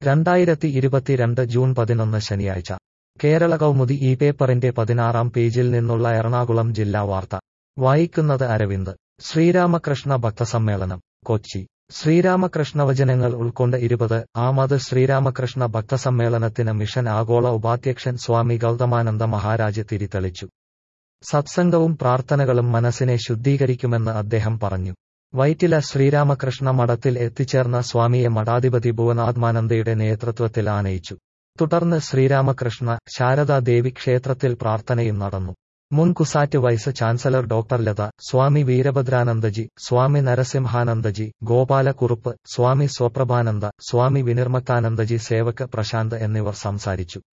രണ്ടായിരത്തി ഇരുപത്തിരണ്ട് ജൂൺ പതിനൊന്ന് ശനിയാഴ്ച കേരള കൗമുദി ഈ പേപ്പറിന്റെ പതിനാറാം പേജിൽ നിന്നുള്ള എറണാകുളം ജില്ലാ വാർത്ത വായിക്കുന്നത് അരവിന്ദ് ശ്രീരാമകൃഷ്ണ ഭക്തസമ്മേളനം കൊച്ചി ശ്രീരാമകൃഷ്ണ വചനങ്ങൾ ഉൾക്കൊണ്ട് ഇരുപത് ആമത് ശ്രീരാമകൃഷ്ണ ഭക്തസമ്മേളനത്തിന് മിഷൻ ആഗോള ഉപാധ്യക്ഷൻ സ്വാമി ഗൗതമാനന്ദ മഹാരാജ് തിരിതെളിച്ചു സത്സംഗവും പ്രാർത്ഥനകളും മനസ്സിനെ ശുദ്ധീകരിക്കുമെന്ന് അദ്ദേഹം പറഞ്ഞു വൈറ്റില ശ്രീരാമകൃഷ്ണ മഠത്തിൽ എത്തിച്ചേർന്ന സ്വാമിയെ മഠാധിപതി ഭുവനാത്മാനന്ദയുടെ നേതൃത്വത്തിൽ ആനയിച്ചു തുടർന്ന് ശ്രീരാമകൃഷ്ണ ശാരദാ ദേവി ക്ഷേത്രത്തിൽ പ്രാർത്ഥനയും നടന്നു മുൻ CUSAT vice chancellor doctor Latha Swami Veerabhadranandaji Swami Narasimhanandaji Gopalakurup Swami Swaprabhananda Swami Vinirmalanandaji Sevak Prashanth എന്നിവർ സംസാരിച്ചു